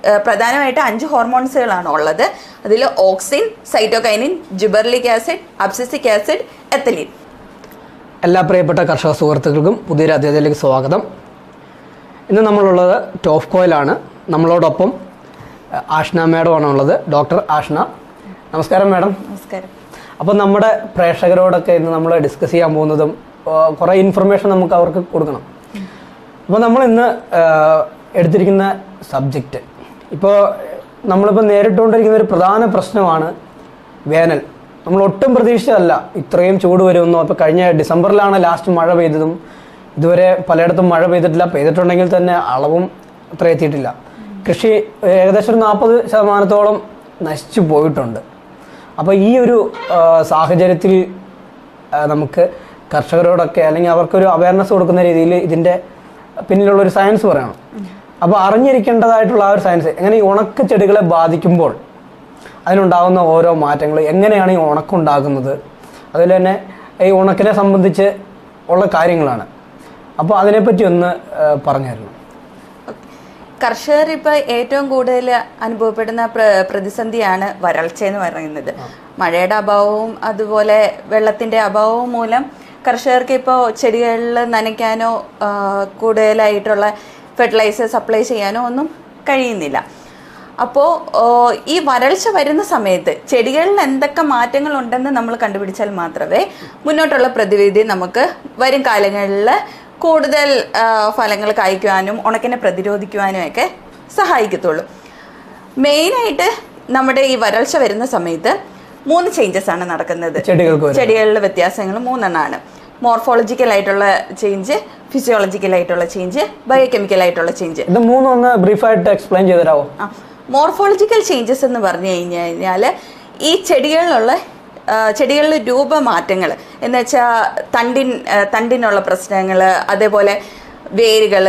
ഏഹ്, പ്രധാനമായിട്ട് അഞ്ച് ഹോർമോൺസുകളാണ് ഉള്ളത് അതിൽ auxin cytokinin gibberellic acid abscisic acid ethylene എല്ലാ പ്രിയപ്പെട്ട കർഷക സുഹൃത്തുക്കൾക്കും പുതിയൊരു അധ്യായത്തിലേക്ക് സ്വാഗതം ഇന്ന് നമ്മളുള്ളത് ടോഫ് കോയിലാണ് നമ്മളോടൊപ്പം അഹ്, ആഷ്ന മേഡമാണ് ഉള്ളത് ഡോക്ടർ ആഷ്ന നമസ്കാരം മാഡം നമസ്കാരം അപ്പോൾ നമ്മുടെ പ്രേക്ഷകരോടൊക്കെ ഇന്ന് നമ്മൾ ഡിസ്കസ് ചെയ്യാൻ പോകുന്നതും ആ, കുറേ ഇൻഫർമേഷൻ നമുക്ക് അവർക്ക് കൊടുക്കണം അപ്പോൾ നമ്മൾ ഇന്ന് ആ, എടുത്തിരിക്കുന്ന സബ്ജക്റ്റ് ഇപ്പോൾ നമ്മളിപ്പോൾ നേരിട്ടുകൊണ്ടിരിക്കുന്ന ഒരു പ്രധാന പ്രശ്നമാണ് വേനൽ നമ്മൾ ഒട്ടും പ്രതീക്ഷിച്ചതല്ല ഇത്രയും ചൂട് വരുമെന്നോ അപ്പോൾ കഴിഞ്ഞ ഡിസംബറിലാണ് ലാസ്റ്റ് മഴ പെയ്തതും ഇതുവരെ പലയിടത്തും മഴ പെയ്തിട്ടില്ല പെയ്തിട്ടുണ്ടെങ്കിൽ തന്നെ അളവും അത്ര എത്തിയിട്ടില്ല കൃഷി ഏകദേശം ഒരു നാൽപ്പത് ശതമാനത്തോളം നശിച്ചു പോയിട്ടുണ്ട് അപ്പോൾ ഈ ഒരു ആ, സാഹചര്യത്തിൽ ആ, നമുക്ക് കർഷകരോടൊക്കെ അല്ലെങ്കിൽ അവർക്കൊരു അവയർനെസ് കൊടുക്കുന്ന രീതിയിൽ ഇതിൻ്റെ പിന്നിലുള്ള ഒരു സയൻസ് പറയണം അപ്പോൾ അറിഞ്ഞിരിക്കേണ്ടതായിട്ടുള്ള ആ ഒരു സയൻസ് എങ്ങനെ ഈ ഉണക്ക ചെടികളെ ബാധിക്കുമ്പോൾ അതിനുണ്ടാകുന്ന ഓരോ മാറ്റങ്ങൾ എങ്ങനെയാണ് ഈ ഉണക്കുണ്ടാകുന്നത് അതുപോലെ തന്നെ ഈ ഉണക്കിനെ സംബന്ധിച്ച് ഉള്ള കാര്യങ്ങളാണ് അപ്പോൾ അതിനെപ്പറ്റി ഒന്ന് ആ, പറഞ്ഞു തരണം കർഷകർ ഇപ്പോൾ ഏറ്റവും കൂടുതൽ അനുഭവപ്പെടുന്ന പ്ര- പ്രതിസന്ധിയാണ് വരൾച്ച എന്ന് പറയുന്നത് മഴയുടെ അഭാവവും അതുപോലെ വെള്ളത്തിൻ്റെ അഭാവവും മൂലം കർഷകർക്ക് ഇപ്പോൾ ചെടികളിൽ നനയ്ക്കാനോ ആ, കൂടുതലായിട്ടുള്ള ഫെർട്ടിലൈസർ സപ്ലൈ ചെയ്യാനോ ഒന്നും കഴിയുന്നില്ല അപ്പോൾ ഈ വരൾച്ച വരുന്ന സമയത്ത് ചെടികളിൽ എന്തൊക്കെ മാറ്റങ്ങൾ ഉണ്ടെന്ന് നമ്മൾ കണ്ടുപിടിച്ചാൽ മാത്രമേ മുന്നോട്ടുള്ള പ്രതിവിധി നമുക്ക് വരും കാലങ്ങളിൽ കൂടുതൽ ആ, ഫലങ്ങൾ കായ്ക്കുവാനും ഉണക്കിനെ പ്രതിരോധിക്കുവാനും ഒക്കെ സഹായിക്കത്തുള്ളൂ മെയിനായിട്ട് നമ്മുടെ ഈ വരൾച്ച വരുന്ന സമയത്ത് മൂന്ന് ചേഞ്ചസ് ആണ് നടക്കുന്നത് ചെടികൾക്ക് വരെ ചെടികളിലെ വ്യത്യാസങ്ങൾ മൂന്നെണ്ണമാണ് മോർഫോളജിക്കൽ ആയിട്ടുള്ള ചേഞ്ച് ഫിസിയോളജിക്കൽ ആയിട്ടുള്ള ചേഞ്ച് ബയോകെമിക്കൽ ആയിട്ടുള്ള ചേഞ്ച് ഇത് മൂന്നൊന്ന് ബ്രീഫായിട്ട് എക്സ്പ്ലെയിൻ ചെയ്ത് തരാമോ മോർഫോളജിക്കൽ ചേഞ്ചസ് എന്ന് പറഞ്ഞു കഴിഞ്ഞു കഴിഞ്ഞാൽ ഈ ചെടികളിലുള്ള ആ, ചെടികളിലെ രൂപമാറ്റങ്ങൾ എന്ന് വെച്ചാൽ തണ്ടിൻ ആ, തണ്ടിനുള്ള പ്രശ്നങ്ങൾ അതേപോലെ വേരുകൾ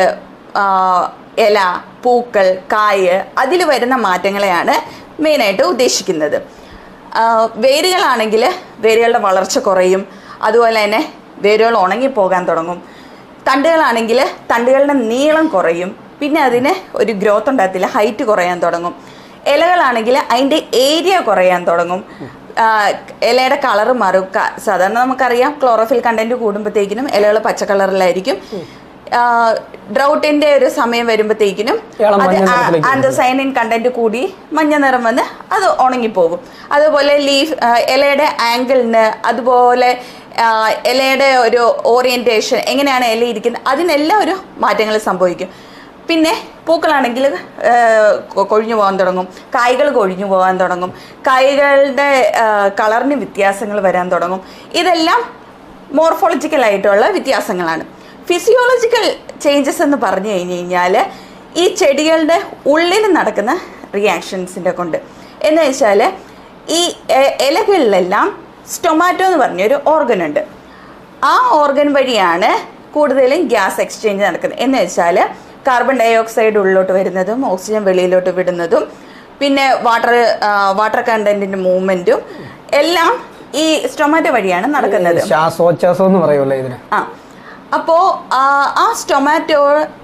ഇല പൂക്കൾ കായ് അതിൽ വരുന്ന മാറ്റങ്ങളെയാണ് മെയിനായിട്ട് ഉദ്ദേശിക്കുന്നത് ആ, വേരുകളാണെങ്കിൽ വേരുകളുടെ വളർച്ച കുറയും അതുപോലെ തന്നെ വേരുകൾ ഉണങ്ങിപ്പോകാൻ തുടങ്ങും തണ്ടുകളാണെങ്കിൽ തണ്ടുകളുടെ നീളം കുറയും പിന്നെ അതിന് ഒരു ഗ്രോത്ത് ഉണ്ടാകത്തില്ല ഹൈറ്റ് കുറയാൻ തുടങ്ങും ഇലകളാണെങ്കിൽ അതിൻ്റെ ഏരിയ കുറയാൻ തുടങ്ങും ആ, ഇലയുടെ കളറ് മാറും ക- സാധാരണ നമുക്കറിയാം ക്ലോറോഫിൽ കണ്ടന്റ് കൂടുമ്പോഴത്തേക്കിനും ഇലകൾ പച്ച കളറിലായിരിക്കും ഡ്രൗട്ടിന്റെ ഒരു സമയം വരുമ്പോഴത്തേക്കിനും ഇളം അത് മഞ്ഞ ആ- നിറത്തിലേക്ക് ആന്തസൈനിൻ കണ്ടന്റ് കൂടി മഞ്ഞ നിറം വന്ന് അത് ഉണങ്ങിപ്പോകും അതുപോലെ ലീഫ് ആ, ഇലയുടെ ആംഗിളിന് അതുപോലെ ആ, ഇലയുടെ ഒരു ഓറിയന്റേഷൻ എങ്ങനെയാണ് ഇല ഇരിക്കുന്നത് അതിനെല്ലാം ഒരു മാറ്റങ്ങൾ സംഭവിക്കും പിന്നെ പൂക്കളാണെങ്കിൽ ആ, കൊ- കൊഴിഞ്ഞു പോകാൻ തുടങ്ങും കായ്കൾ കൊഴിഞ്ഞു പോകാൻ തുടങ്ങും കായ്കളുടെ ആ, കളറിന് വ്യത്യാസങ്ങൾ വരാൻ തുടങ്ങും ഇതെല്ലാം മോർഫോളജിക്കൽ ആയിട്ടുള്ള വ്യത്യാസങ്ങളാണ് ഫിസിയോളജിക്കൽ ചേഞ്ചസ് എന്ന് പറഞ്ഞു കഴിഞ്ഞ് കഴിഞ്ഞാൽ ഈ ചെടികളുടെ ഉള്ളിൽ നടക്കുന്ന റിയാക്ഷൻസിൻ്റെ കൊണ്ട് എന്ന് വെച്ചാൽ ഈ എ- ഇലകളിലെല്ലാം സ്റ്റൊമാറ്റോ എന്ന് പറഞ്ഞൊരു ഓർഗൻ ഉണ്ട് ആ ഓർഗൻ വഴിയാണ് കൂടുതലും ഗ്യാസ് എക്സ്ചേഞ്ച് നടക്കുന്നത് എന്ന് വെച്ചാൽ കാർബൺ ഡൈ ഓക്സൈഡ് ഉള്ളിലോട്ട് വരുന്നതും ഓക്സിജൻ വെളിയിലോട്ട് വിടുന്നതും പിന്നെ വാട്ടർ വാട്ടർ കണ്ടന്റിന്റെ മൂവ്മെന്റും എല്ലാം ഈ സ്റ്റൊമാറ്റോ വഴിയാണ് നടക്കുന്നത് ശ്വാസോച്ഛ്വാസം എന്ന് പറയുമല്ലോ ഇതിന് ആ അപ്പോൾ ആ സ്റ്റൊമാറ്റോ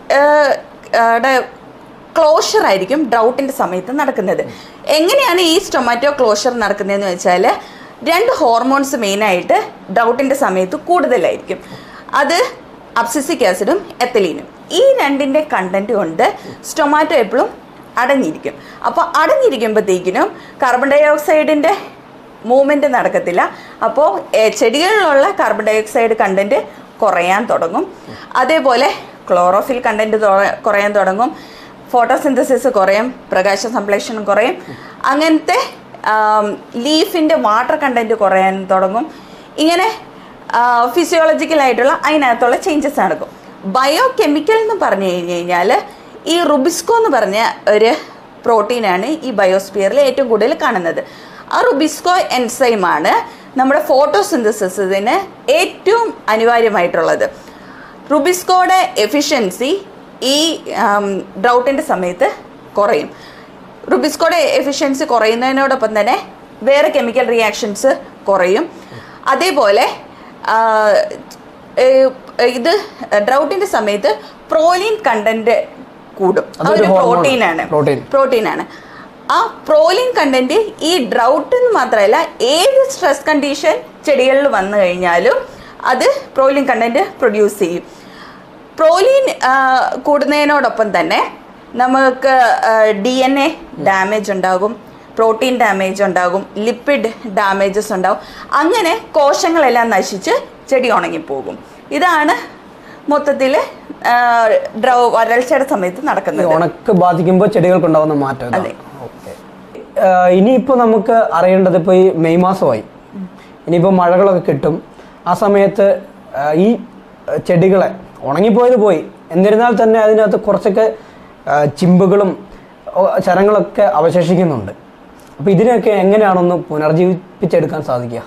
ക്ലോഷർ ആയിരിക്കും ഡ്രൗട്ടിൻ്റെ സമയത്ത് നടക്കുന്നത് എങ്ങനെയാണ് ഈ സ്റ്റൊമാറ്റോ ക്ലോഷർ നടക്കുന്നതെന്ന് വെച്ചാൽ രണ്ട് ഹോർമോൺസ് മെയിനായിട്ട് ഡ്രൗട്ടിൻ്റെ സമയത്ത് കൂടുതലായിരിക്കും അത് അബ്സിസിക് ആസിഡും എത്തലീനും ഈ രണ്ടിൻ്റെ കണ്ടന്റ് കൊണ്ട് സ്റ്റൊമാറ്റോ എപ്പോഴും അടഞ്ഞിരിക്കും അപ്പോൾ അടഞ്ഞിരിക്കുമ്പോഴത്തേക്കിനും കാർബൺ ഡൈ ഓക്സൈഡിൻ്റെ മൂവ്മെന്റ് നടക്കത്തില്ല അപ്പോൾ ചെടികളിലുള്ള കാർബൺ ഡൈ ഓക്സൈഡ് കണ്ടന്റ് കുറയാൻ തുടങ്ങും അതേപോലെ ക്ലോറോഫിൽ കണ്ടന്റ് കുറയാൻ തുടങ്ങും ഫോട്ടോസിന്തസിസ് കുറയും പ്രകാശ സംപ്ലേഷണം കുറയും അങ്ങനത്തെ ലീഫിൻ്റെ വാട്ടർ കണ്ടന്റ് കുറയാൻ തുടങ്ങും ഇങ്ങനെ ഫിസിയോളജിക്കലായിട്ടുള്ള അതിനകത്തുള്ള ചേഞ്ചസ് നടക്കും ബയോ കെമിക്കൽ എന്ന് പറഞ്ഞു കഴിഞ്ഞ് കഴിഞ്ഞാൽ ഈ റുബിസ്കോ എന്ന് പറഞ്ഞ ഒരു പ്രോട്ടീനാണ് ഈ ബയോസ്ഫിയറിൽ ഏറ്റവും കൂടുതൽ കാണുന്നത് ആ റുബിസ്കോ എൻസൈമാണ് നമ്മുടെ ഫോട്ടോസിന്തസിന് ഏറ്റവും അനിവാര്യമായിട്ടുള്ളത് റുബിസ്കോയുടെ എഫിഷ്യൻസി ഈ ഡ്രൗട്ടിൻ്റെ സമയത്ത് കുറയും റുബിസ്കോയുടെ എഫിഷ്യൻസി കുറയുന്നതിനോടൊപ്പം തന്നെ വേറെ കെമിക്കൽ റിയാക്ഷൻസ് കുറയും അതേപോലെ ആ, ഏ, ഇത് ഡ്രൗട്ടിൻ്റെ സമയത്ത് പ്രോലീൻ കണ്ടന്റ് കൂടും അതൊരു അതൊരു hormone. പ്രോട്ടീനാണ് Protein. പ്രോട്ടീനാണ് ആ പ്രോലിൻ കണ്ടന്റ് ഈ ഡ്രൗട്ട് എന്ന് മാത്രമല്ല ഏത് സ്ട്രെസ് കണ്ടീഷൻ ചെടികളിൽ വന്നു കഴിഞ്ഞാലും അത് പ്രോലിൻ കണ്ടന്റ് പ്രൊഡ്യൂസ് ചെയ്യും പ്രോലീൻ ആ, കൂടുന്നതിനോടൊപ്പം തന്നെ നമുക്ക് ഡി എൻ എ ഡാമേജ് ഉണ്ടാകും പ്രോട്ടീൻ ഡാമേജ് ഉണ്ടാകും ലിപ്പിഡ് ഡാമേജസ് ഉണ്ടാകും അങ്ങനെ കോശങ്ങളെല്ലാം നശിച്ച് ചെടി ഉണങ്ങിപ്പോകും ഇതാണ് മൊത്തത്തിൽ ഡ്രൗ വരൾച്ചയുടെ സമയത്ത് ഈ നടക്കുന്നത് ഉണക്ക് ബാധിക്കുമ്പോൾ ചെടികൾക്ക് ഉണ്ടാവുന്ന മാറ്റം ഇതാണ്. അതെ. ഓക്കേ. ആഹ് ഇനിയിപ്പോ നമുക്ക് അറിയേണ്ടത് ഇപ്പൊ ഈ മെയ് മാസമായി ഇനിയിപ്പോ മഴകളൊക്കെ കിട്ടും ആ സമയത്ത് ആഹ് ഈ ആഹ് ചെടികളെ ഉണങ്ങിപ്പോയത് പോയി എന്നിരുന്നാൽ തന്നെ അതിനകത്ത് കുറച്ചൊക്കെ ആഹ് ചിമ്പുകളും ഓ, ചരങ്ങളൊക്കെ അവശേഷിക്കുന്നുണ്ട് അപ്പൊ ഇതിനെയൊക്കെ എങ്ങനെയാണൊന്ന് പുനർജീവിപ്പിച്ചെടുക്കാൻ സാധിക്കുക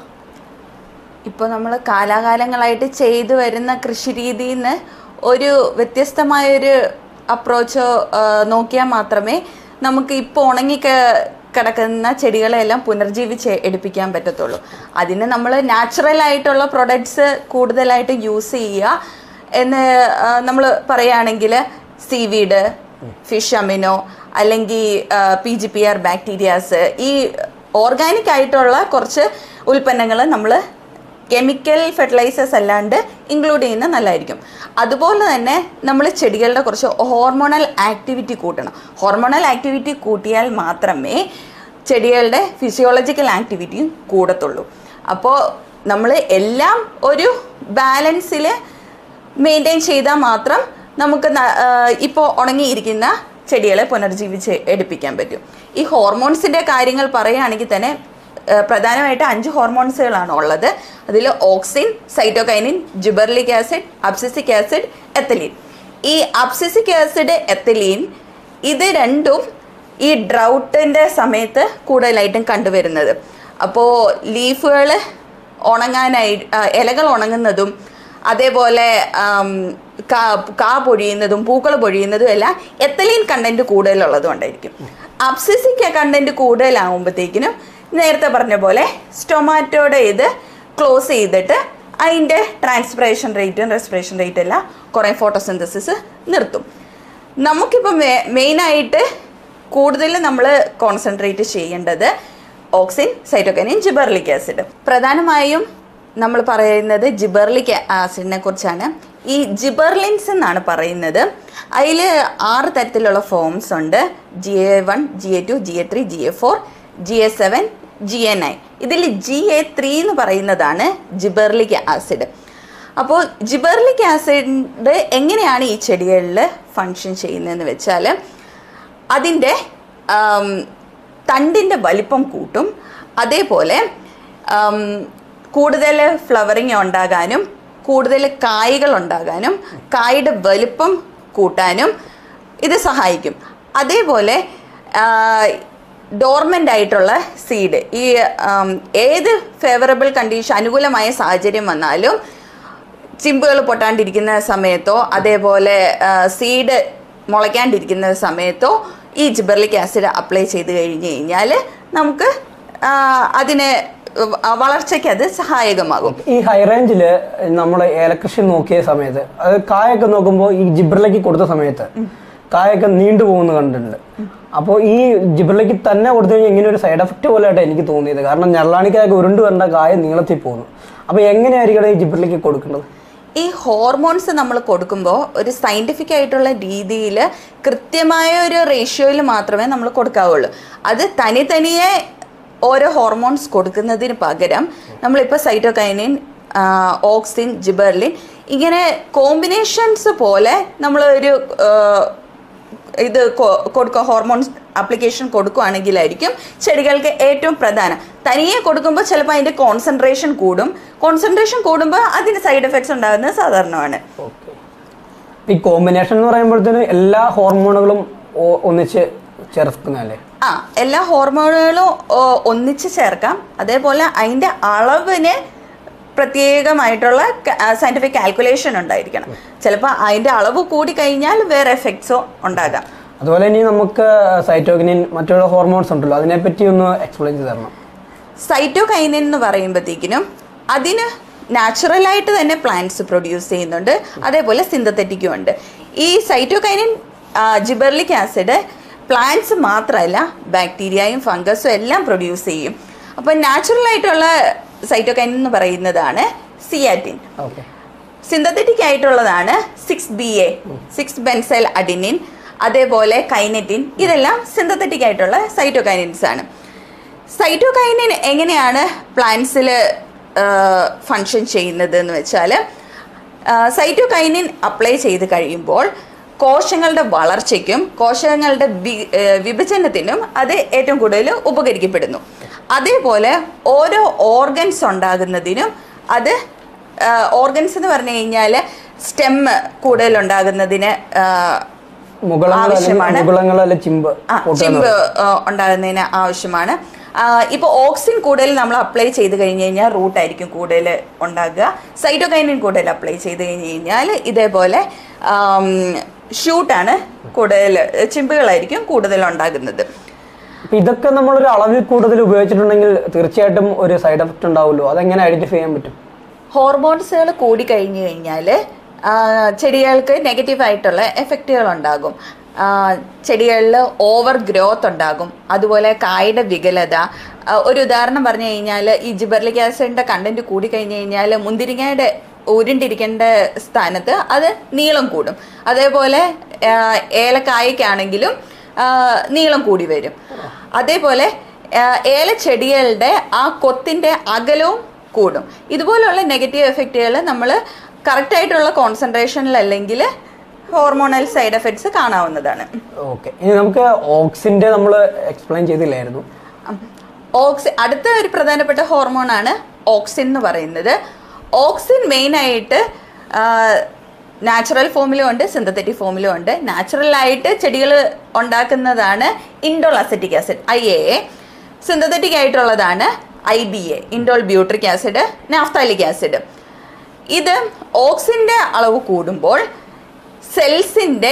ഇപ്പോൾ നമ്മൾ കാലാകാലങ്ങളായിട്ട് ചെയ്തു വരുന്ന കൃഷി രീതിയിൽ നിന്ന് ഒരു വ്യത്യസ്തമായൊരു അപ്രോച്ചോ നോക്കിയാൽ മാത്രമേ നമുക്ക് ഇപ്പോൾ ഉണങ്ങി ക- കിടക്കുന്ന ചെടികളെല്ലാം പുനർജീവിച്ച് എടുപ്പിക്കാൻ പറ്റത്തുള്ളൂ അതിന് നമ്മൾ നാച്ചുറൽ ആയിട്ടുള്ള പ്രൊഡക്ട്സ് കൂടുതലായിട്ട് യൂസ് ചെയ്യുക എന്ന് നമ്മൾ പറയുകയാണെങ്കിൽ സീവീഡ് ഫിഷ് അമിനോ അല്ലെങ്കിൽ P G P R bacterias ഈ ഓർഗാനിക് ആയിട്ടുള്ള കുറച്ച് ഉൽപ്പന്നങ്ങൾ നമ്മൾ കെമിക്കൽ ഫെർട്ടിലൈസേഴ്സ് അല്ലാണ്ട് ഇൻക്ലൂഡ് ചെയ്യുന്നത് നല്ലതായിരിക്കും അതുപോലെ തന്നെ നമ്മൾ ചെടികളുടെ കുറച്ച് ഹോർമോണൽ ആക്ടിവിറ്റി കൂട്ടണം ഹോർമോണൽ ആക്ടിവിറ്റി കൂട്ടിയാൽ മാത്രമേ ചെടികളുടെ ഫിസിയോളജിക്കൽ ആക്ടിവിറ്റിയും കൂടത്തുള്ളൂ അപ്പോൾ നമ്മൾ എല്ലാം ഒരു ബാലൻസിൽ മെയിൻറ്റെയിൻ ചെയ്താൽ മാത്രം നമുക്ക് ഇപ്പോൾ ഉണങ്ങിയിരിക്കുന്ന ചെടികളെ പുനർജീവിച്ച് എടുപ്പിക്കാൻ പറ്റും ഈ ഹോർമോൺസിൻ്റെ കാര്യങ്ങൾ പറയുകയാണെങ്കിൽ തന്നെ ആ, പ്രധാനമായിട്ട് അഞ്ച് ഹോർമോൺസുകളാണ് ഉള്ളത് അതിൽ auxin cytokinin gibberellic acid abscisic acid ethylene ഈ അബ്സിസിക് ആസിഡ് എത്തലീൻ ഇത് രണ്ടും ഈ ഡ്രൗട്ടിൻ്റെ സമയത്ത് കൂടുതലായിട്ടും കണ്ടുവരുന്നത് അപ്പോൾ ലീഫുകൾ ഉണങ്ങാനായി ആ, ഇലകൾ ഉണങ്ങുന്നതും അതേപോലെ ആം, കാ കാ പൊഴിയുന്നതും പൂക്കൾ പൊഴിയുന്നതും എല്ലാം എത്തലീൻ കണ്ടന്റ് കൂടുതലുള്ളതും കൊണ്ടായിരിക്കും അബ്സിസിക്ക കണ്ടന്റ് കൂടുതലാകുമ്പോഴത്തേക്കിനും നേരത്തെ പറഞ്ഞ പോലെ സ്റ്റൊമാറ്റോയുടെ ഇത് ക്ലോസ് ചെയ്തിട്ട് അതിൻ്റെ ട്രാൻസ്പിറേഷൻ റേറ്റും റെസ്പിറേഷൻ റേറ്റും എല്ലാം കുറേ ഫോട്ടോസിന്തസിസ് നിർത്തും നമുക്കിപ്പോൾ മെയിനായിട്ട് കൂടുതൽ നമ്മൾ കോൺസെൻട്രേറ്റ് ചെയ്യേണ്ടത് ഓക്സിൻ സൈറ്റോകൈനിൻ ജിബർലിക് ആസിഡ് പ്രധാനമായും നമ്മൾ പറയുന്നത് ജിബർലിക് ആസിഡിനെ കുറിച്ചാണ് ഈ ജിബർലിൻസ് എന്നാണ് പറയുന്നത് അതിൽ ആറ് തരത്തിലുള്ള ഫോംസ് ഉണ്ട് G A one G A two G A three G A four G A seven G A nine ഇതിൽ ജി എ ത്രീ എന്ന് പറയുന്നതാണ് ജിബർലിക് ആസിഡ് അപ്പോൾ ജിബർലിക് ആസിഡ് എങ്ങനെയാണ് ഈ ചെടികളിൽ ഫങ്ഷൻ ചെയ്യുന്നതെന്ന് വെച്ചാൽ അതിൻ്റെ ആം, തണ്ടിൻ്റെ വലിപ്പം കൂട്ടും അതേപോലെ ആം, കൂടുതൽ ഫ്ലവറിങ് ഉണ്ടാകാനും കൂടുതൽ കായ്കൾ ഉണ്ടാകാനും കായുടെ വലിപ്പം കൂട്ടാനും ഇത് സഹായിക്കും അതേപോലെ ഡോർമെൻ്റ് ആയിട്ടുള്ള സീഡ് ഈ ആം, ഏത് ഫേവറബിൾ കണ്ടീഷൻ അനുകൂലമായ സാഹചര്യം വന്നാലും ചിമ്പുകൾ പൊട്ടാണ്ടിരിക്കുന്ന സമയത്തോ അതേപോലെ സീഡ് മുളയ്ക്കാണ്ടിരിക്കുന്ന സമയത്തോ ഈ ജിബർലിക് ആസിഡ് അപ്ലൈ ചെയ്ത് കഴിഞ്ഞ് കഴിഞ്ഞാൽ നമുക്ക് ആ, അതിന് വളർച്ചയ്ക്ക് അത് സഹായകമാകും ഈ ഹൈ റേഞ്ചിൽ നമ്മൾ ഏലകൃഷി നോക്കിയ സമയത്ത് അത് കായൊക്കെ നോക്കുമ്പോൾ ഈ ജിബ്രലേക്ക് കൊടുത്ത സമയത്ത് കായൊക്കെ നീണ്ടു പോകുന്ന കണ്ടിട്ടുണ്ട് അപ്പോൾ ഈ ജിബ്രലേക്ക് തന്നെ കൊടുത്തു കഴിഞ്ഞാൽ ഇങ്ങനെ ഒരു സൈഡ് എഫക്റ്റ് പോലെയായിട്ട് എനിക്ക് തോന്നിയത് കാരണം ഞെള്ളാണിക്കായൊക്കെ ഉരുണ്ട് വരേണ്ട കായ നീളത്തിൽ പോകുന്നു അപ്പോൾ എങ്ങനെയായിരിക്കണം ഈ ജിബ്രലേക്ക് കൊടുക്കേണ്ടത് ഈ ഹോർമോൺസ് നമ്മൾ കൊടുക്കുമ്പോൾ ഒരു സയൻറ്റിഫിക് ആയിട്ടുള്ള രീതിയിൽ കൃത്യമായ ഒരു റേഷ്യോയിൽ മാത്രമേ നമ്മൾ കൊടുക്കാവുള്ളൂ അത് തനി തനിയെ ഓരോ ഹോർമോൺസ് കൊടുക്കുന്നതിന് പകരം നമ്മളിപ്പോൾ സൈറ്റോകൈനിൻ ഓക്സിൻ ജിബർലിൻ ഇങ്ങനെ കോമ്പിനേഷൻസ് പോലെ നമ്മൾ ഒരു ആ, ഇത് കൊടുക്കുക ഹോർമോൺസ് ആപ്ലിക്കേഷൻ കൊടുക്കുകയാണെങ്കിലായിരിക്കും ചെടികൾക്ക് ഏറ്റവും പ്രധാനം തനിയെ കൊടുക്കുമ്പോൾ ചിലപ്പോൾ അതിൻ്റെ കോൺസെൻട്രേഷൻ കൂടും കോൺസെൻട്രേഷൻ കൂടുമ്പോൾ അതിന് സൈഡ് എഫക്ട്സ് ഉണ്ടാകുന്നത് സാധാരണമാണ് ഓക്കെ ഈ കോമ്പിനേഷൻ എന്ന് പറയുമ്പോഴത്തേന് എല്ലാ ഹോർമോണുകളും ഒ- ഒന്നിച്ച് ചേർക്കുന്നതല്ലേ ആ എല്ലാ ഹോർമോണുകളും ഓ, ഒന്നിച്ച് ചേർക്കാം അതേപോലെ അതിൻ്റെ അളവിന് പ്രത്യേകമായിട്ടുള്ള സയൻറ്റിഫിക് കാൽക്കുലേഷൻ ഉണ്ടായിരിക്കണം ചിലപ്പോൾ അതിൻ്റെ അളവ് കൂടി കഴിഞ്ഞാൽ വേറെ എഫക്ട്സോ ഉണ്ടാകാം അതുപോലെ ഇനി നമുക്ക് സൈറ്റോകിനിൻ മറ്റുള്ള ഹോർമോൺസ് ഉണ്ടല്ലോ അതിനെപ്പറ്റി ഒന്ന് എക്സ്പ്ലെയിൻ ചെയ്ത് തരണം സൈറ്റോകൈനിൻ എന്ന് പറയുമ്പോഴത്തേക്കിനും അതിന് നാച്ചുറലായിട്ട് തന്നെ പ്ലാന്റ്സ് പ്രൊഡ്യൂസ് ചെയ്യുന്നുണ്ട് അതേപോലെ സിന്തത്തറ്റിക്കും ഉണ്ട് ഈ സൈറ്റോകൈനിൻ ജിബർലിക് ആസിഡ് പ്ലാന്റ്സ് മാത്രമല്ല ബാക്ടീരിയയും ഫംഗസും എല്ലാം പ്രൊഡ്യൂസ് ചെയ്യും അപ്പോൾ നാച്ചുറൽ ആയിട്ടുള്ള സൈറ്റോകൈൻ എന്ന് പറയുന്നതാണ് സിയാറ്റിൻ ഓക്കെ സിന്തറ്റിക് ആയിട്ടുള്ളതാണ് six B A six benzyl adenine അതേപോലെ കൈനറ്റിൻ ഇതെല്ലാം സിന്തറ്റിക് ആയിട്ടുള്ള സൈറ്റോകൈനിൻസ് ആണ് സൈറ്റോകൈനിൻ എങ്ങനെയാണ് പ്ലാന്റ്സിൽ ഫങ്ഷൻ ചെയ്യുന്നത് എന്ന് വെച്ചാൽ സൈറ്റോകൈനിൻ അപ്ലൈ ചെയ്ത് കഴിയുമ്പോൾ കോശങ്ങളുടെ വളർച്ചയ്ക്കും കോശങ്ങളുടെ വി- ഏഹ് വിഭജനത്തിനും അത് ഏറ്റവും കൂടുതൽ ഉപകരിക്കപ്പെടുന്നു അതേപോലെ ഓരോ ഓർഗൻസ് ഉണ്ടാകുന്നതിനും അത് ഓർഗൻസ് എന്ന് പറഞ്ഞു കഴിഞ്ഞാൽ സ്റ്റെം കൂടുതൽ ഉണ്ടാകുന്നതിന് മുകളങ്ങൾ ആവശ്യമാണ്. അല്ലെങ്കിൽ മുകളങ്ങൾ അല്ലെ ചിമ്പ് ആ, പൊട്ടുക എന്ന് ചിമ്പ് ആ, ഉണ്ടാകുന്നതിന് ആവശ്യമാണ് ഇപ്പോൾ ഓക്സിൻ കൂടുതൽ നമ്മൾ അപ്ലൈ ചെയ്ത് കഴിഞ്ഞ് കഴിഞ്ഞാൽ റൂട്ട് ആയിരിക്കും കൂടുതൽ ഉണ്ടാകുക സൈറ്റോകൈനിൻ കൂടുതൽ അപ്ലൈ ചെയ്ത് കഴിഞ്ഞ് കഴിഞ്ഞാൽ ഇതേപോലെ ഷൂട്ടാണ് കൂടുതൽ ചിമ്പുകളായിരിക്കും കൂടുതൽ ഉണ്ടാകുന്നത് അപ്പൊ ഇതൊക്കെ നമ്മളൊരു അളവിൽ കൂടുതൽ ഉപയോഗിച്ചിട്ടുണ്ടെങ്കിൽ തീർച്ചയായിട്ടും ഒരു സൈഡ് എഫക്റ്റ് ഉണ്ടാവുമല്ലോ അതെങ്ങനെ ഐഡന്റിഫൈ ചെയ്യാൻ പറ്റും ഹോർമോൺസുകൾ കൂടി കഴിഞ്ഞു കഴിഞ്ഞാൽ ചെടികൾക്ക് നെഗറ്റീവ് ആയിട്ടുള്ള എഫക്റ്റുകൾ ഉണ്ടാകും ആ, ചെടികളിൽ ഓവർ ഗ്രോത്ത് ഉണ്ടാകും അതുപോലെ കായുടെ വികലത ആ, ഒരു ഉദാഹരണം പറഞ്ഞു കഴിഞ്ഞാൽ ഈ ജിബർലിക് ആസിഡിൻ്റെ കണ്ടന്റ് കൂടി കഴിഞ്ഞു കഴിഞ്ഞാൽ മുന്തിരിങ്ങയുടെ ഉരുണ്ടിരിക്കേണ്ട സ്ഥാനത്ത് അത് നീളം കൂടും അതേപോലെ ആ, ഏലക്കായ്ക്കാണെങ്കിലും ആ, നീളം കൂടി വരും അതേപോലെ ആ, ഏലച്ചെടികളുടെ ആ കൊത്തിൻ്റെ അകലവും കൂടും ഇതുപോലുള്ള നെഗറ്റീവ് എഫക്റ്റുകൾ നമ്മൾ കറക്റ്റായിട്ടുള്ള കോൺസെൻട്രേഷനിലല്ലെങ്കിൽ ഹോർമോണൽ സൈഡ് എഫക്ട്സ് കാണാവുന്നതാണ് ഓക്കെ ഇനി നമുക്ക് ഓക്സിന്റെ നമ്മൾ എക്സ്പ്ലെയിൻ ചെയ്തില്ലായിരുന്നു ഓക്സി അടുത്ത ഒരു പ്രധാനപ്പെട്ട ഹോർമോണാണ് ഓക്സിൻ എന്ന് പറയുന്നത് ഓക്സിൻ മെയിനായിട്ട് നാച്ചുറൽ ഫോമിലും ഉണ്ട് സിന്തറ്റിക് ഫോമിലും ഉണ്ട് നാച്ചുറലായിട്ട് ചെടികൾ ഉണ്ടാക്കുന്നതാണ് indole acetic acid I A A synthetic ആയിട്ടുള്ളതാണ് I B A indole butyric acid naphthalic acid ഇത് ഓക്സിൻ്റെ അളവ് കൂടുമ്പോൾ സെൽസിൻ്റെ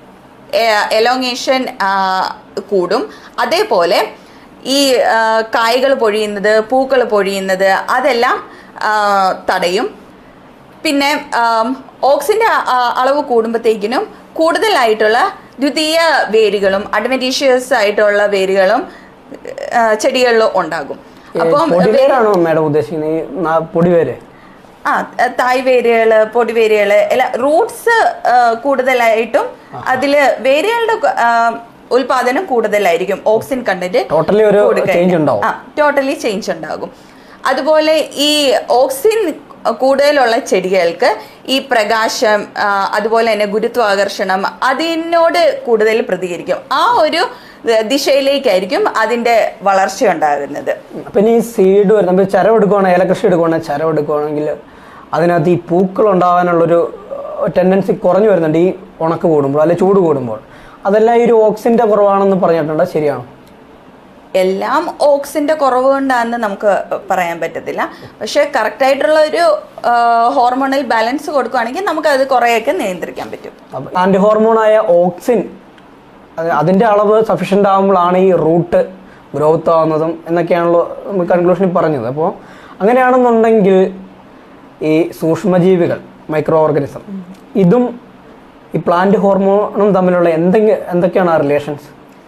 എലോങ്ങേഷൻ കൂടും അതേപോലെ ഈ കായ്കൾ പൊഴിയുന്നത് പൂക്കൾ പൊഴിയുന്നത് അതെല്ലാം ആ, തടയും പിന്നെ ആം, ഓക്സിൻ്റെ അ- അളവ് കൂടുമ്പോഴത്തേക്കിനും കൂടുതലായിട്ടുള്ള ദ്വിതീയ വേരുകളും അഡ്വൻറ്റീഷ്യസ് ആയിട്ടുള്ള വേരുകളും ആ, ചെടികളിൽ ഉണ്ടാകും അപ്പം പൊടിവേരാണോ മാഡം ഉദ്ദേശിക്കുന്നത് ഈ നാ- പൊടിവേര് ആ തായ് വേരുകൾ പൊടിവേരുകൾ എല്ലാം റൂട്ട്സ് കൂടുതലായിട്ടും അതിൽ വേരുകളുടെ ആ, ഉൽപാദനം കൂടുതലായിരിക്കും ഓക്സിൻ കണ്ടന്റ് Totally ഒരു change ഉണ്ടാവും. ടോട്ടലി ചേഞ്ച് ഉണ്ടാകും അതുപോലെ ഈ ഓക്സിൻ കൂടുതലുള്ള ചെടികൾക്ക് ഈ പ്രകാശം ആ, അതുപോലെ തന്നെ ഗുരുത്വാകർഷണം അതിനോട് കൂടുതൽ പ്രതികരിക്കും ആ ഒരു ദിശയിലേക്കായിരിക്കും അതിൻ്റെ വളർച്ച ഉണ്ടാകുന്നത് അപ്പൊ ഇനി ഈ സീഡ് വരും നമ്മൾ ചരം എടുക്കുവാണെങ്കിൽ ഏലകൃഷി എടുക്കുവാണെങ്കിൽ ചരം എടുക്കുവാണെങ്കിൽ അതിനകത്ത് ഈ പൂക്കൾ ഉണ്ടാകാനുള്ളൊരു ടെൻഡൻസി കുറഞ്ഞു വരുന്നുണ്ട് ഈ ഉണക്ക് കൂടുമ്പോൾ അല്ലെ ചൂട് കൂടുമ്പോൾ അതെല്ലാം ഈ ഒരു ഓക്സിന്റെ കുറവാണെന്ന് പറഞ്ഞിട്ടുണ്ട് ശരിയാണോ എല്ലാം ഓക്സിന്റെ കുറവ് കൊണ്ടാണെന്ന് നമുക്ക് പറയാൻ പറ്റത്തില്ല പക്ഷെ കറക്റ്റ് ആയിട്ടുള്ള ഒരു ഹോർമോണൽ ബാലൻസ് കൊടുക്കുകയാണെങ്കിൽ നമുക്ക് അത് കുറേയൊക്കെ നിയന്ത്രിക്കാൻ പറ്റും അപ്പൊ ആന്റി ഹോർമോണായ ഓക്സിൻ അത് അതിന്റെ അളവ് സഫീഷ്യൻ്റ് ആകുമ്പോഴാണ് ഈ റൂട്ട് ഗ്രോത്ത് ആവുന്നതും എന്നൊക്കെയാണല്ലോ നമ്മൾ കൺക്ലൂഷനിൽ പറഞ്ഞത് അപ്പോൾ അങ്ങനെയാണെന്നുണ്ടെങ്കിൽ ഈ സൂക്ഷ്മജീവികൾ മൈക്രോ ഓർഗനിസം ഇതും ഈ പ്ലാന്റ് ഹോർമോണും തമ്മിലുള്ള എന്തെങ്കിലും എന്തൊക്കെയാണ് ആ റിലേഷൻസ്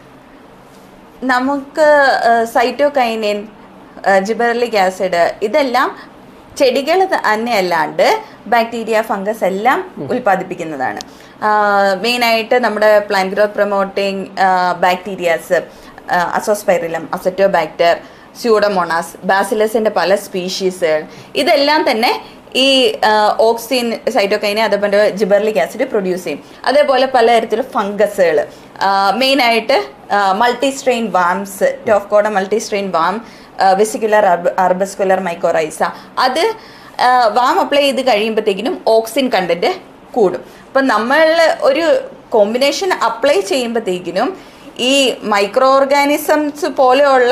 നമുക്ക് സൈറ്റോകൈനിൻ ജിബറലിക് ആസിഡ് ഇതെല്ലാം ചെടികൾ തന്നെയല്ലാണ്ട് ബാക്ടീരിയ ഫംഗസ് എല്ലാം ഉൽപ്പാദിപ്പിക്കുന്നതാണ് മെയിനായിട്ട് നമ്മുടെ plant growth promoting bacterias Azospirillum Azotobacter Pseudomonas ബാസിലസിൻ്റെ പല സ്പീഷീസുകൾ ഇതെല്ലാം തന്നെ ഈ ഓക്സിൻ സൈറ്റോകൈനെ അതേപോലെ ജിബർലിക് ആസിഡ് പ്രൊഡ്യൂസ് ചെയ്യും അതേപോലെ പലതരത്തിലുള്ള ഫംഗസുകൾ മെയിനായിട്ട് മൾട്ടി സ്ട്രെയിൻ വാംസ് ടോഫ്കോഡ multi strain VAM vesicular arbuscular mycorrhiza അത് വാം അപ്ലൈ ചെയ്ത് കഴിയുമ്പോഴത്തേക്കിനും ഓക്സിൻ കണ്ടന്റ് കൂടും അപ്പം നമ്മൾ ഒരു കോമ്പിനേഷൻ അപ്ലൈ ചെയ്യുമ്പോഴത്തേക്കിനും ഈ മൈക്രോ ഓർഗാനിസംസ് പോലെയുള്ള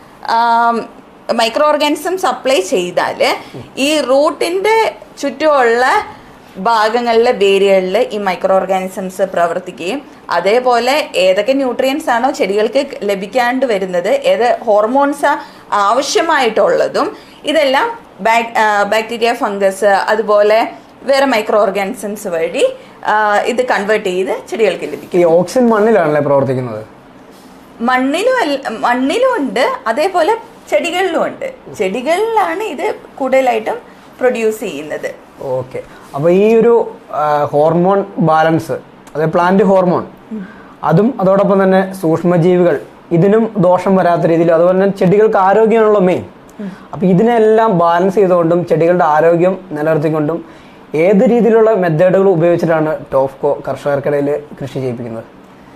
മൈക്രോ ഓർഗാനിസംസ് അപ്ലൈ ചെയ്താൽ ഈ റൂട്ടിൻ്റെ ചുറ്റുമുള്ള ഭാഗങ്ങളിലെ വേരുകളിൽ ഈ മൈക്രോ ഓർഗാനിസംസ് പ്രവർത്തിക്കുകയും അതേപോലെ ഏതൊക്കെ ന്യൂട്രിയൻസ് ആണോ ചെടികൾക്ക് ലഭിക്കാണ്ട് വരുന്നത് ഏത് ഹോർമോൺസ് ആവശ്യമായിട്ടുള്ളതും ഇതെല്ലാം ബാക്ടീരിയ ഫംഗസ് അതുപോലെ വേറെ മൈക്രോ ഓർഗാനിസംസ് വഴി ആ, ഇത് കൺവേർട്ട് ചെയ്ത് ചെടികൾക്ക് ലഭിക്കും ഈ ഓക്സിജൻ മണ്ണിലാണല്ലേ പ്രവർത്തിക്കുന്നത് മണ്ണിലും അല്ല മണ്ണിലും ഉണ്ട് അതേപോലെ ചെടികളിലും ഉണ്ട് ചെടികളിലാണ് ഇത് കൂടുതലായിട്ടും പ്രൊഡ്യൂസ് ചെയ്യുന്നത് ഓക്കെ അപ്പോൾ ഈ ഒരു ആ, ഹോർമോൺ ബാലൻസ് അതായത് പ്ലാന്റ് ഹോർമോൺ അതും അതോടൊപ്പം തന്നെ സൂക്ഷ്മജീവികൾ ഇതിനും ദോഷം വരാത്ത രീതിയിൽ അതുപോലെ തന്നെ ചെടികൾക്ക് ആരോഗ്യമാണല്ലോ മെയിൻ അപ്പോൾ ഇതിനെല്ലാം ബാലൻസ് ചെയ്തുകൊണ്ടും ചെടികളുടെ ആരോഗ്യം നിലനിർത്തിക്കൊണ്ടും ഏത് രീതിയിലുള്ള മെത്തേഡുകൾ ഉപയോഗിച്ചിട്ടാണ് ടോഫ്കോ കർഷകർക്കിടയിൽ കൃഷി ചെയ്യിപ്പിക്കുന്നത്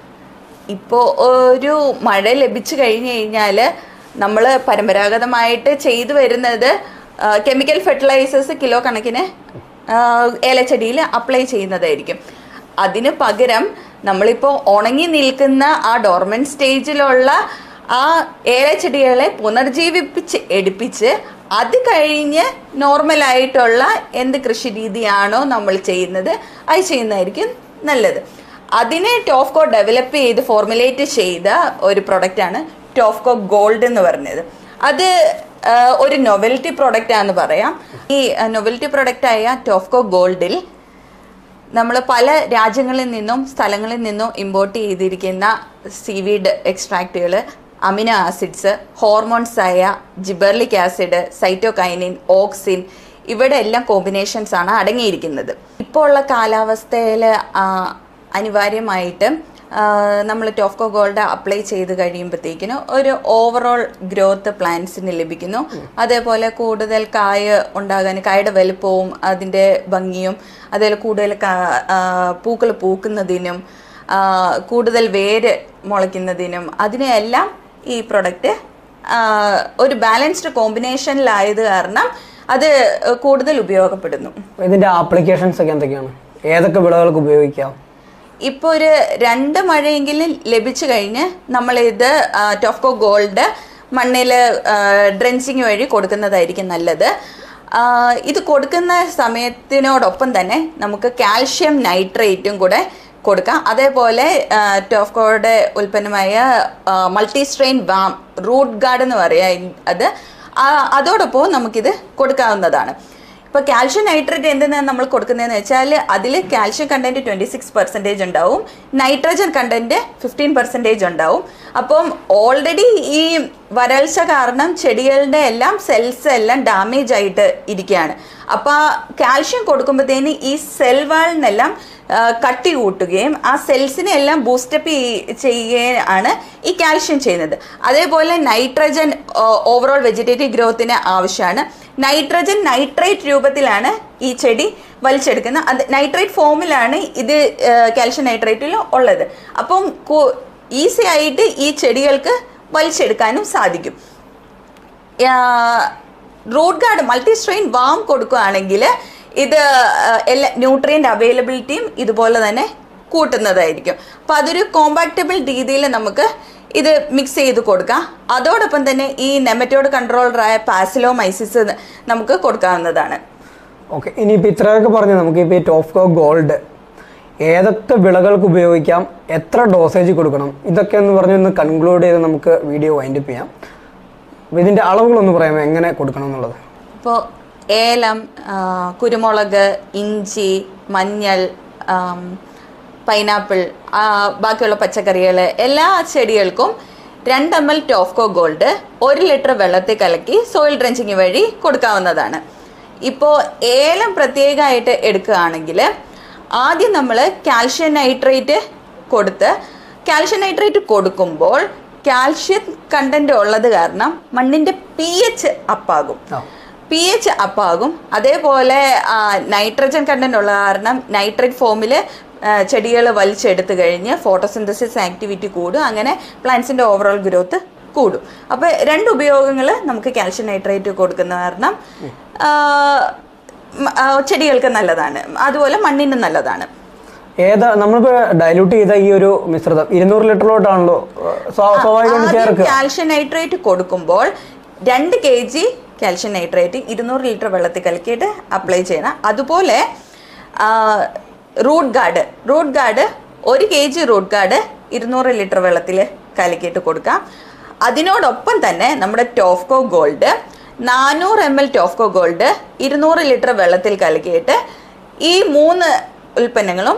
ഇപ്പോൾ ഒരു മഴ ലഭിച്ചു കഴിഞ്ഞു കഴിഞ്ഞാൽ നമ്മൾ പരമ്പരാഗതമായിട്ട് ചെയ്തു വരുന്നത് കെമിക്കൽ ഫെർട്ടിലൈസേഴ്സ് കിലോ കണക്കിന് ആ, ഏലച്ചെടിയിൽ അപ്ലൈ ചെയ്യുന്നതായിരിക്കും അതിന് പകരം നമ്മളിപ്പോൾ ഉണങ്ങി നിൽക്കുന്ന ആ ഡോർമൻ സ്റ്റേജിലുള്ള ആ ഏലച്ചെടികളെ പുനർജീവിപ്പിച്ച് എടുപ്പിച്ച് അത് കഴിഞ്ഞ് നോർമലായിട്ടുള്ള എന്ത് കൃഷി രീതിയാണോ നമ്മൾ ചെയ്യുന്നത് അത് ചെയ്യുന്നതായിരിക്കും നല്ലത് അതിനെ ടോഫ്കോ ഡെവലപ്പ് ചെയ്ത് ഫോർമുലേറ്റ് ചെയ്ത ഒരു പ്രൊഡക്റ്റാണ് ടോഫ്കോ ഗോൾഡ് എന്ന് പറഞ്ഞത് അത് ആ, ഒരു നൊവൽറ്റി പ്രൊഡക്റ്റാന്ന് പറയാം ഈ നൊവൽറ്റി പ്രൊഡക്റ്റായ ടോഫ്കോ ഗോൾഡിൽ നമ്മൾ പല രാജ്യങ്ങളിൽ നിന്നും സ്ഥലങ്ങളിൽ നിന്നും ഇമ്പോർട്ട് ചെയ്തിരിക്കുന്ന സീവീഡ് എക്സ്ട്രാക്റ്റുകൾ അമിനോ ആസിഡ്സ് ഹോർമോൺസ് ആയ ജിബർലിക് ആസിഡ് സൈറ്റോകൈനിൻ ഓക്സിൻ ഇവിടെ എല്ലാം കോമ്പിനേഷൻസ് ആണ് അടങ്ങിയിരിക്കുന്നത് ഇപ്പോൾ ഉള്ള കാലാവസ്ഥയിൽ അനിവാര്യമായിട്ട് നമ്മൾ ടോഫ്കോ ഗോൾഡ് അപ്ലൈ ചെയ്ത് കഴിയുമ്പോഴത്തേക്കിനും ഒരു ഓവറോൾ ഗ്രോത്ത് പ്ലാന്റ്സിന് ലഭിക്കുന്നു അതേപോലെ കൂടുതൽ കായ ഉണ്ടാകാൻ കായയുടെ വലുപ്പവും അതിൻ്റെ ഭംഗിയും അതേപോലെ കൂടുതൽ പൂക്കൾ പൂക്കുന്നതിനും ആ, കൂടുതൽ വേര് മുളയ്ക്കുന്നതിനും അതിനെല്ലാം ഈ പ്രൊഡക്റ്റ് ഒരു ബാലൻസ്ഡ് കോമ്പിനേഷനിലായത് കാരണം അത് കൂടുതൽ ഉപയോഗപ്പെടുന്നു അപ്പോൾ ഇതിൻ്റെ ആപ്ലിക്കേഷൻസ് ഒക്കെ എന്തൊക്കെയാണ് ഏതൊക്കെ വിളകൾക്ക് ഉപയോഗിക്കാം ഇപ്പോൾ ഒരു രണ്ട് മഴയെങ്കിലും ലഭിച്ചു കഴിഞ്ഞ് നമ്മളിത് ആ, ടോഫ്കോ ഗോൾഡ് മണ്ണിൽ ഡ്രെൻസിങ് വഴി കൊടുക്കുന്നതായിരിക്കും നല്ലത് ആ, ഇത് കൊടുക്കുന്ന സമയത്തിനോടൊപ്പം തന്നെ നമുക്ക് കാൽഷ്യം നൈട്രേറ്റും കൂടെ കൊടുക്കാം അതേപോലെ ആ, ടോഫ്കോയുടെ ഉൽപ്പന്നമായ multi strain VAM root guard എന്ന് പറയാം അത് ആ, അതോടൊപ്പം നമുക്കിത് കൊടുക്കാവുന്നതാണ് ഇപ്പോൾ കാൽഷ്യം നൈട്രേറ്റ് എന്തിനാണ് നമ്മൾ കൊടുക്കുന്നതെന്ന് വെച്ചാൽ അതിൽ calcium content twenty six percentage ഉണ്ടാവും നൈട്രജൻ കണ്ടന്റ് ഫിഫ്റ്റീൻ പെർസെൻറ്റേജ് ഉണ്ടാവും അപ്പം ഓൾറെഡി ഈ വരൾച്ച കാരണം ചെടികളുടെ എല്ലാം സെൽസ് എല്ലാം ഡാമേജ് ആയിട്ട് ഇരിക്കുകയാണ് അപ്പോൾ ആ കാൽഷ്യം കൊടുക്കുമ്പോഴത്തേന് ഈ സെൽ വാളിനെല്ലാം ആ, കട്ടി കൂട്ടുകയും ആ സെൽസിനെ എല്ലാം ബൂസ്റ്റപ്പ് ചെയ്യുകയും ആണ് ഈ കാൽഷ്യം ചെയ്യുന്നത് അതേപോലെ നൈട്രജൻ ഓവറോൾ വെജിറ്റേറ്റീവ് ഗ്രോത്തിന് ആവശ്യമാണ് നൈട്രജൻ നൈട്രേറ്റ് രൂപത്തിലാണ് ഈ ചെടി വലിച്ചെടുക്കുന്നത് അത് നൈട്രേറ്റ് ഫോമിലാണ് ഇത് കാൽഷ്യം നൈട്രേറ്റിൽ ഉള്ളത് അപ്പം ഈസി ആയിട്ട് ഈ ചെടികൾക്ക് വലിച്ചെടുക്കാനും സാധിക്കും root guard multi strain VAM കൊടുക്കുകയാണെങ്കിൽ ഇത് ആ, എല്ലാ ന്യൂട്രിയൻ്റ് അവൈലബിലിറ്റിയും ഇതുപോലെ തന്നെ കൂട്ടുന്നതായിരിക്കും അപ്പം അതൊരു കോമ്പാക്റ്റബിൾ രീതിയിൽ നമുക്ക് ഇത് മിക്സ് ചെയ്ത് കൊടുക്കാം അതോടൊപ്പം തന്നെ ഈ നെമറ്റോഡ് കൺട്രോളറായ പാസിലോമൈസിസ് നമുക്ക് കൊടുക്കാവുന്നതാണ് ഓക്കെ ഇനിയിപ്പോൾ ഇത്രയൊക്കെ പറഞ്ഞ് നമുക്കിപ്പോൾ ഈ ടോഫ്കോ ഗോൾഡ് ഏതൊക്കെ വിളകൾക്ക് ഉപയോഗിക്കാം എത്ര ഡോസേജ് കൊടുക്കണം ഇതൊക്കെ എന്ന് പറഞ്ഞ് ഒന്ന് കൺക്ലൂഡ് ചെയ്ത് നമുക്ക് വീഡിയോ വൈൻഡപ്പ് ചെയ്യാം അപ്പോൾ ഇതിൻ്റെ അളവുകളൊന്ന് പറയാമോ എങ്ങനെ കൊടുക്കണം എന്നുള്ളത് ഇപ്പോൾ ഏലം ആ, കുരുമുളക് ഇഞ്ചി മഞ്ഞൾ ആം, പൈനാപ്പിൾ ആ, ബാക്കിയുള്ള പച്ചക്കറികൾ എല്ലാ ചെടികൾക്കും രണ്ട് എം എൽ ടോഫ്കോ ഗോൾഡ് ഒരു ലിറ്റർ വെള്ളത്തിൽ കലക്കി സോയിൽ ഡ്രെഞ്ചിങ് വഴി കൊടുക്കാവുന്നതാണ് ഇപ്പോൾ ഏലം പ്രത്യേകമായിട്ട് എടുക്കുകയാണെങ്കിൽ ആദ്യം നമ്മൾ കാൽഷ്യം നൈട്രേറ്റ് കൊടുത്ത് കാൽഷ്യം നൈട്രേറ്റ് കൊടുക്കുമ്പോൾ കാൽഷ്യം കണ്ടന്റ് ഉള്ളത് കാരണം മണ്ണിൻ്റെ പി എച്ച് അപ്പാകും ആ പി എച്ച് അപ്പാകും അതേപോലെ നൈട്രജൻ കണ്ടന്റ് ഉള്ള കാരണം നൈട്രേറ്റ് ഫോമിൽ ചെടികൾ വലിച്ചെടുത്ത് കഴിഞ്ഞ് ഫോട്ടോസിന്തസിസ് ആക്ടിവിറ്റി കൂടും അങ്ങനെ പ്ലാന്റ്സിൻ്റെ ഓവറോൾ ഗ്രോത്ത് കൂടും അപ്പോൾ രണ്ട് ഉപയോഗങ്ങൾ നമുക്ക് കാൽഷ്യം നൈട്രേറ്റ് കൊടുക്കുന്ന കാരണം ആ, മ- ആ, ചെടികൾക്ക് നല്ലതാണ് അതുപോലെ മണ്ണിന് നല്ലതാണ് ഏതാ നമ്മളിപ്പോൾ ഡൈല്യൂട്ട് ചെയ്ത ഈ ഒരു മിശ്രിതം ഇരുന്നൂറ് ലിറ്ററിലോട്ടാണല്ലോ സ്വാ- സ്വാഭാവികമായിട്ട് ആദ്യം ചേർക്കുക കാൽഷ്യം നൈട്രേറ്റ് കൊടുക്കുമ്പോൾ രണ്ട് കെ ജി കാൽഷ്യം നൈട്രേറ്റ് ഇരുന്നൂറ് ലിറ്റർ വെള്ളത്തിൽ കലക്കിയിട്ട് അപ്ലൈ ചെയ്യണം അതുപോലെ റൂട്ട് ഗാർഡ് റൂട്ട് ഗാർഡ് ഒരു കെ ജി റൂട്ട് ഗാർഡ് ഇരുന്നൂറ് ലിറ്റർ വെള്ളത്തിൽ കലക്കിയിട്ട് കൊടുക്കാം അതിനോടൊപ്പം തന്നെ നമ്മുടെ ടോഫ്കോ ഗോൾഡ് നാനൂറ് എം എൽ ടോഫ്കോ ഗോൾഡ് ഇരുന്നൂറ് ലിറ്റർ വെള്ളത്തിൽ കലക്കിയിട്ട് ഈ മൂന്ന് ഉൽപ്പന്നങ്ങളും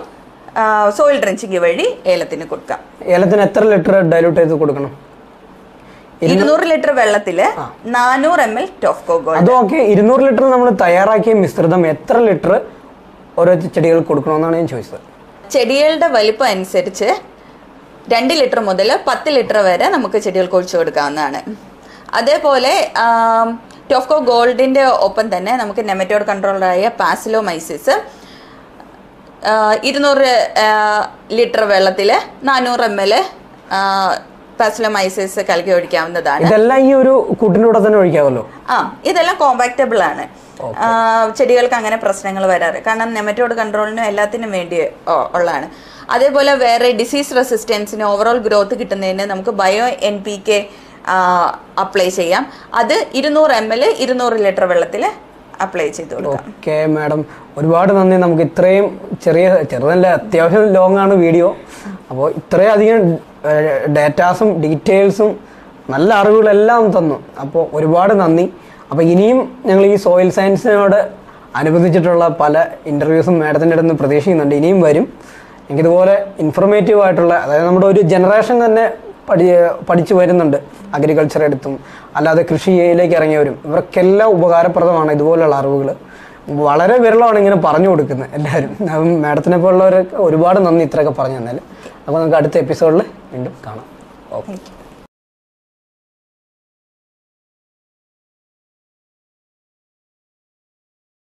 സോയിൽ ഡ്രഞ്ചിങ് വഴി ഏലത്തിന് കൊടുക്കാം ഏലത്തിന് എത്ര ലിറ്റർ ഡൈലൂട്ട് ചെയ്ത് കൊടുക്കണം ഇരുന്നൂറ് ലിറ്റർ വെള്ളത്തില് നാനൂറ് എം എൽ ടോഫ്കോ ഗോൾഡ് അതും ഓക്കെ ഇരുന്നൂറ് ലിറ്റർ നമ്മൾ തയ്യാറാക്കിയ മിശ്രിതം എത്ര ലിറ്റർ ഓരോ ചെടികൾ കൊടുക്കണമെന്നാണ് ഞാൻ ചോദിച്ചത് ചെടികളുടെ വലിപ്പം അനുസരിച്ച് രണ്ട് ലിറ്റർ മുതൽ പത്ത് ലിറ്റർ വരെ നമുക്ക് ചെടികൾക്ക് ഒഴിച്ചു കൊടുക്കാവുന്നതാണ് അതേപോലെ ആം, ടോഫ്കോ ഗോൾഡിൻ്റെ ഒപ്പം തന്നെ നമുക്ക് നെമറ്റോഡ് കൺട്രോളറായ പാസിലോമൈസിസ് ഇരുന്നൂറ് ലിറ്റർ വെള്ളത്തിൽ നാനൂറ് എം എൽ പാസിലോമൈസിസ് കലക്കി ഒഴിക്കാവുന്നതാണ് ഇതെല്ലാം ഈ ഒരു കൂട്ടിൻ്റെ കൂടെ തന്നെ ഒഴിക്കാമല്ലോ ആ ഇതെല്ലാം കോമ്പാക്റ്റബിൾ ആണ് ആ, ചെടികൾക്ക് അങ്ങനെ പ്രശ്നങ്ങൾ വരാറ് കാരണം നെമറ്റോഡ് കൺട്രോളിനും എല്ലാത്തിനും വേണ്ടി ഒ- ഉള്ളതാണ് അതേപോലെ വേറെ ഡിസീസ് റെസിസ്റ്റൻസിന് ഓവറോൾ ഗ്രോത്ത് കിട്ടുന്നതിന് നമുക്ക് bio N P K apply ചെയ്യാം അത് ഇരുന്നൂറ് എം എൽ ഇരുന്നൂറ് ലിറ്റർ വെള്ളത്തിൽ അപ്ലൈ ചെയ്ത് കൊടുക്കാം ഓക്കെ മാഡം ഒരുപാട് നന്ദി നമുക്ക് ഇത്രയും ചെറിയ ചെറുതല്ല അത്യാവശ്യം ലോങ് ആണ് വീഡിയോ അപ്പോൾ ഇത്രയും അധികം ഡേറ്റാസും ഡീറ്റെയിൽസും നല്ല അറിവുകളെല്ലാം തന്നു അപ്പോൾ ഒരുപാട് നന്ദി അപ്പോൾ ഇനിയും ഞങ്ങൾ ഈ സോയിൽ സയൻസിനോട് അനുബന്ധിച്ചിട്ടുള്ള പല ഇൻ്റർവ്യൂസും മാഡത്തിൻ്റെ അടുത്ത് നിന്ന് പ്രതീക്ഷിക്കുന്നുണ്ട് ഇനിയും വരും എനിക്കിതുപോലെ ഇൻഫർമേറ്റീവ് ആയിട്ടുള്ള അതായത് നമ്മുടെ ഒരു ജനറേഷൻ തന്നെ പഠി പഠിച്ചു വരുന്നുണ്ട് അഗ്രികൾച്ചർ എടുത്തും അല്ലാതെ കൃഷിയിലേക്ക് ഇറങ്ങിയവരും ഇവർക്കെല്ലാം ഉപകാരപ്രദമാണ് ഇതുപോലുള്ള അറിവുകൾ വളരെ വിരളമാണ് ഇങ്ങനെ പറഞ്ഞു കൊടുക്കുന്നത് എല്ലാവരും അപ്പം മാഡത്തിനെ പോലുള്ളവരൊക്കെ ഒരുപാട് നന്ദി ഇത്രയൊക്കെ പറഞ്ഞു തന്നാൽ അപ്പോൾ നമുക്ക് അടുത്ത എപ്പിസോഡിൽ വീണ്ടും കാണാം ഓക്കെ താങ്ക് യു